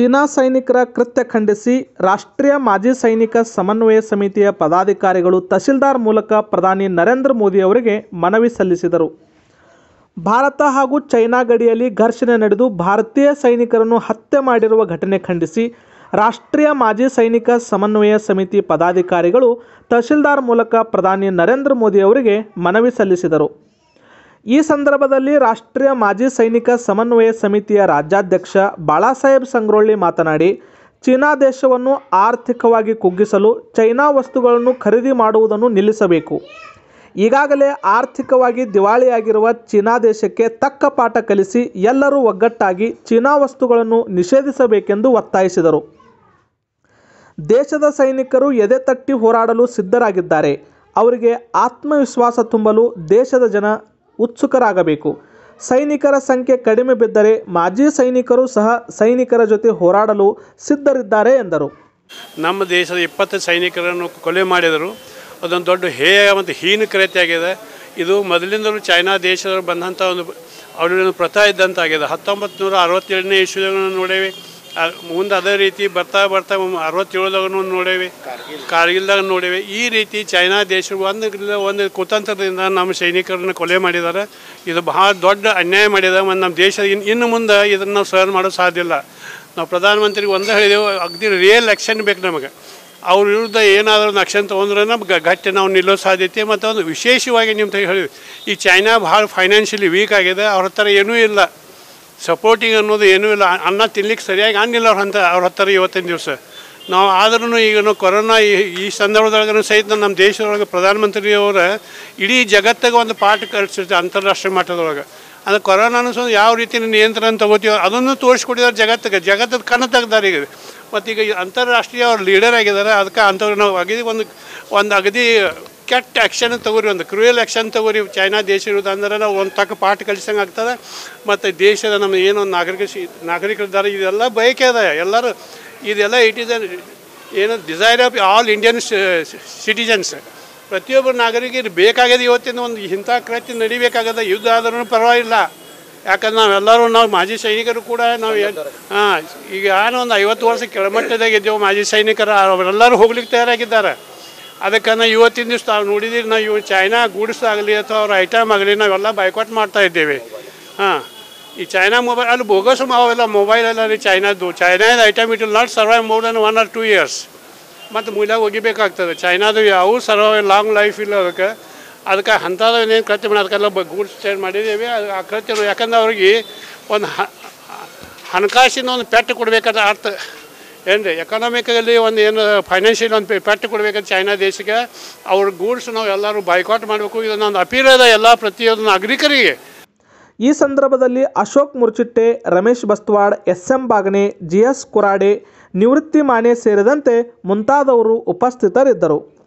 China ಸೈನಿಕರ ಕೃತ್ಯ ಖಂಡಿಸಿ ರಾಷ್ಟ್ರೀಯ ಮಾಜಿ ಸೈನಿಕ ಸಮನ್ವಯ ಸಮಿತಿಯ ಪದಾಧಿಕಾರಿಗಳು ತಹಶೀಲ್ದಾರ್ ಮೂಲಕ ಪ್ರಧಾನಿ ನರೇಂದ್ರ ಮೋದಿ ಅವರಿಗೆ ಮನವಿ ಸಲ್ಲಿಸಿದರು ಭಾರತ ಹಾಗೂ ಚೈನಾ ಗಡಿಯಲ್ಲಿ ಘರ್ಷಣೆ ನಡೆದು ಭಾರತೀಯ ಸೈನಿಕರನ್ನು ಹತ್ಯೆ ಮಾಡಿರುವ ಘಟನೆ ಖಂಡಿಸಿ ರಾಷ್ಟ್ರೀಯ ಮಾಜಿ ಸೈನಿಕ ಸಮನ್ವಯ ಸಮಿತಿ ಪದಾಧಿಕಾರಿಗಳು ತಹಶೀಲ್ದಾರ್ ಮೂಲಕ ಪ್ರಧಾನಿ ನರೇಂದ್ರ ಮೋದಿ ಅವರಿಗೆ ಮನವಿ ಸಲ್ಲಿಸಿದರು ಈ ಸಂದರ್ಭದಲ್ಲಿ ರಾಷ್ಟ್ರೀಯ ಮಾಜಿ ಸೈನಿಕ ಸಮನ್ವಯ ಸಮಿತಿಯ ರಾಜ್ಯಾಧ್ಯಕ್ಷ ಬಾಳಾಸಾಹೇಬ್ ಸಂಗ್ರೋಳ್ಳಿ ಮಾತನಾಡಿ ಚೀನಾ ದೇಶವನ್ನು ಆರ್ಥಿಕವಾಗಿ ಕುಗ್ಗಿಸಲು ಚೈನಾ ವಸ್ತುಗಳನ್ನು ಖರೀದಿ ಮಾಡುವುದನ್ನು ನಿಲ್ಲಿಸಬೇಕು ಈಗಾಗಲೇ ಆರ್ಥಿಕವಾಗಿ ದಿವಾಳಿಯಾಗಿರುವ ಚೀನಾ ದೇಶಕ್ಕೆ ತಕ್ಕ ಪಾಠ ಕಲಿಸಿ ಎಲ್ಲರೂ ಒಗ್ಗಟ್ಟಾಗಿ ಚೀನಾ ವಸ್ತುಗಳನ್ನು ನಿಷೇಧಿಸಬೇಕೆಂದು ಒತ್ತಾಯಿಸಿದರು ದೇಶದ ಸೈನಿಕರು ಎದೆ ತಟ್ಟಿ ಹೋರಾಡಲು ಸಿದ್ಧರಾಗಿದ್ದಾರೆ ಅವರಿಗೆ ಆತ್ಮವಿಶ್ವಾಸ ತುಂಬಲು ದೇಶದ ಜನ ಉತ್ಸುಕರಾಗಬೇಕು ಸೈನಿಕರ ಸಂಖ್ಯೆ ಕಡಿಮೆ ಬಿದ್ದರೆ ಮಾಜಿ ಸೈನಿಕರು ಸಹ ಸೈನಿಕರ ಜೊತೆ ಹೋರಾಡಲು ಸಿದ್ಧರಿದ್ದಾರೆ ಎಂದರು ನಮ್ಮ ದೇಶದ ಇಪ್ಪತ್ತು ಸೈನಿಕರನ್ನು ಕೊಲೆ ಮಾಡಿದರು ಅದೊಂದು ದೊಡ್ಡ ಹೇಯ ಮತ್ತು ಹೀನ ಕೃತ್ಯ ಆಗಿದೆ ಇದು ಮೊದಲಿಂದಲೂ ಚೈನಾ ದೇಶದವರು ಬಂದಂಥ ಒಂದು ಅವರೊಂದು ಪ್ರಥಾ ಇದ್ದಂತಾಗಿದೆ ಹತ್ತೊಂಬತ್ತು ನೂರ ಅರವತ್ತೇಳನೇ ಇಸ್ವಿಗಳನ್ನು ನೋಡೇವೆ ಆ, ಮುಂದೆ ಅದೇ ರೀತಿ ಬರ್ತಾ ಬರ್ತಾ ಅರವತ್ತೇಳದಾಗ ನೋಡೇವೆ ಕಾರ್ಗಿಲ್ದಾಗ ನೋಡೇವೆ ಈ ರೀತಿ ಚೈನಾ ದೇಶ ಒಂದು ಒಂದು ಕುತಂತ್ರದಿಂದ ನಮ್ಮ ಸೈನಿಕರನ್ನು ಕೊಲೆ ಮಾಡಿದ್ದಾರೆ ಇದು ಬಹಳ ದೊಡ್ಡ ಅನ್ಯಾಯ ಮಾಡಿದ ಮತ್ತು ನಮ್ಮ ದೇಶ ಇನ್ನು ಇನ್ನು ಮುಂದೆ ಇದನ್ನು ನಾವು ಸಹನ ಮಾಡೋದು ಸಾಧ್ಯ ಇಲ್ಲ ನಾವು ಪ್ರಧಾನಮಂತ್ರಿಗೆ ಒಂದೇ ಹೇಳಿದೆವು ಅಗದಿ ರಿಯಲ್ ಆ್ಯಕ್ಷನ್ ಬೇಕು ನಮಗೆ ಅವ್ರ ವಿರುದ್ಧ ಏನಾದರೂ ಒಂದು ಆಕ್ಷನ್ ತೊಗೊಂಡ್ರೆ ನಮ್ಗೆ ಗಟ್ಟಿ ನಾವು ನಿಲ್ಲೋ ಸಾಧ್ಯತೆ ಮತ್ತು ಒಂದು ವಿಶೇಷವಾಗಿ ನಿಮ್ಮ ಹೇಳಿ ಈ ಚೈನಾ ಭಾಳ ಫೈನಾನ್ಷಿಯಲಿ ವೀಕ್ ಆಗಿದೆ ಅವ್ರ ಹತ್ರ ಏನೂ ಇಲ್ಲ ಸಪೋರ್ಟಿಂಗ್ ಅನ್ನೋದು ಏನೂ ಇಲ್ಲ ಅನ್ನ ತಿನ್ಲಿಕ್ಕೆ ಸರಿಯಾಗಿ ಅನ್ನಿಲ್ಲ ಅವ್ರ ಹಂತ ಅವ್ರ ಹತ್ರ ಇವತ್ತಿನ ದಿವಸ ನಾವು ಆದ್ರೂ ಈಗ ನಾವು ಕೊರೋನಾ ಈ ಈ ಸಂದರ್ಭದೊಳಗೂ ಸಹಿತ ನಮ್ಮ ದೇಶದೊಳಗೆ ಪ್ರಧಾನಮಂತ್ರಿಯವರ ಇಡೀ ಜಗತ್ತಿಗೆ ಒಂದು ಪಾಠ ಕಲಿಸಿರ್ತಾರೆ ಅಂತಾರಾಷ್ಟ್ರೀಯ ಮಟ್ಟದೊಳಗೆ ಅಂದರೆ ಕೊರೋನಾನು ಸಹ ಯಾವ ರೀತಿ ನಿಯಂತ್ರಣ ತಗೋತೀವೋ ಅದನ್ನು ತೋರಿಸ್ಕೊಟ್ಟಿದ್ದಾರೆ ಜಗತ್ತಿಗೆ ಜಗತ್ತದ ಕಣ್ಣು ತೆಗ್ದಾರೆ ಈಗ ಮತ್ತು ಈಗ ಈ ಅಂತಾರಾಷ್ಟ್ರೀಯ ಅವ್ರು ಲೀಡರ್ ಆಗಿದ್ದಾರೆ ಅದಕ್ಕೆ ಅಂಥವ್ರು ನಾವು ಅಗದಿ ಒಂದು ಒಂದು ಅಗದಿ ಕೆಟ್ಟ ಆ್ಯಕ್ಷನ್ ತಗೋರಿ ಒಂದು ಕ್ರೂಯಲ್ ಆ್ಯಕ್ಷನ್ ತಗೋರಿ ಚೈನಾ ದೇಶ ಇರೋದು ಅಂದ್ರೆ ನಾವು ಒಂದು ತಕ್ಕ ಪಾಠ ಕಲಿಸಂಗೆ ಆಗ್ತದೆ ಮತ್ತು ದೇಶದ ನಮ್ಮ ಏನೋ ನಾಗರಿಕ ಶಿ ನಾಗರಿಕರಿದ್ದಾರೆ ಇದೆಲ್ಲ ಬಯಕೆ ಅದ ಎಲ್ಲರೂ ಇದೆಲ್ಲ ಇಟ್ ಈಸ್ ಏನು desire of all Indian citizens ಪ್ರತಿಯೊಬ್ಬರು ನಾಗರಿಕರು ಬೇಕಾಗಿದೆ ಇವತ್ತಿನ ಒಂದು ಇಂಥ ಕೃತ್ಯ ನಡಿಬೇಕಾಗದ ಯುದ್ಧ ಆದ್ರೂ ಪರವಾಗಿಲ್ಲ ಯಾಕಂದ್ರೆ ನಾವೆಲ್ಲರೂ ನಾವು ಮಾಜಿ ಸೈನಿಕರು ಕೂಡ ನಾವು ಹಾಂ ಈಗ ನಾನು ಒಂದು ಐವತ್ತು ವರ್ಷ ಕೆಳಮಟ್ಟದಾಗ ಇದ್ದೇವೆ ಮಾಜಿ ಸೈನಿಕರು ಅವರೆಲ್ಲರೂ ಹೋಗ್ಲಿಕ್ಕೆ ತಯಾರಾಗಿದ್ದಾರೆ ಅದಕ್ಕೆ ನಾವು ಇವತ್ತಿನ ದಿವಸ ನಾವು ನೋಡಿದ್ದೀರಿ ನಾವು ಇವು ಚೈನಾ ಗೂಡ್ಸ್ ಆಗಲಿ ಅಥವಾ ಅವ್ರ ಐಟಮ್ ಆಗಲಿ ನಾವೆಲ್ಲ ಬೈಕಾಟ್ ಮಾಡ್ತಾ ಇದ್ದೇವೆ ಹಾಂ ಈ ಚೈನಾ ಮೊಬೈಲ್ ಅಲ್ಲಿ ಬೋಗಸ್ ಅವೆಲ್ಲ ಮೊಬೈಲ್ ಎಲ್ಲ ರೀ ಚೈನಾದ್ದು ಚೈನಾದ item it will not survive more than one or two years ಮತ್ತು ಮೂಲ್ಯಾಗ ಒಗಿಬೇಕಾಗ್ತದೆ ಚೈನಾದು ಯಾವ ಸರ್ವೈವ್ ಲಾಂಗ್ ಲೈಫ್ ಇಲ್ಲ ಅದಕ್ಕೆ ಅದಕ್ಕೆ ಅಂಥದ್ದು ಏನೇನು ಕೃತ್ಯ ಮಾಡಿ ಅದಕ್ಕೆಲ್ಲ ಗೂಡ್ಸ್ ಚೇಂಜ್ ಮಾಡಿದ್ದೇವೆ ಅದು ಆ ಕೃತ್ಯ ಯಾಕಂದ್ರೆ ಅವ್ರಿಗೆ ಒಂದು ಹ- ಹಣಕಾಸಿನ ಒಂದು ಪೆಟ್ಟು ಕೊಡಬೇಕಾದ ಅರ್ಥ ಏನು ರೀ ಎಕನಾಮಿಕಲ್ಲಿ ಒಂದು ಏನು ಫೈನಾನ್ಷಿಯಲ್ ಒಂದು ಪೆಟ್ಟು ಕೊಡಬೇಕಾದ ಚೈನಾ ದೇಶಕ್ಕೆ ಅವ್ರ ಗೂಡ್ಸ್ ನಾವು ಎಲ್ಲರೂ ಬೈಕಾಟ್ ಮಾಡಬೇಕು ಇದನ್ನೊಂದು ಅಪೀಲ್ ಅದ ಎಲ್ಲ ಪ್ರತಿಯೊಂದು ನಾಗರಿಕರಿಗೆ ಈ ಸಂದರ್ಭದಲ್ಲಿ Ashok Murchitte Ramesh Bastwad S M Bagane G S Kurade Nivrutti Mane ಸೇರಿದಂತೆ ಮುಂತಾದವರು ಉಪಸ್ಥಿತರಿದ್ದರು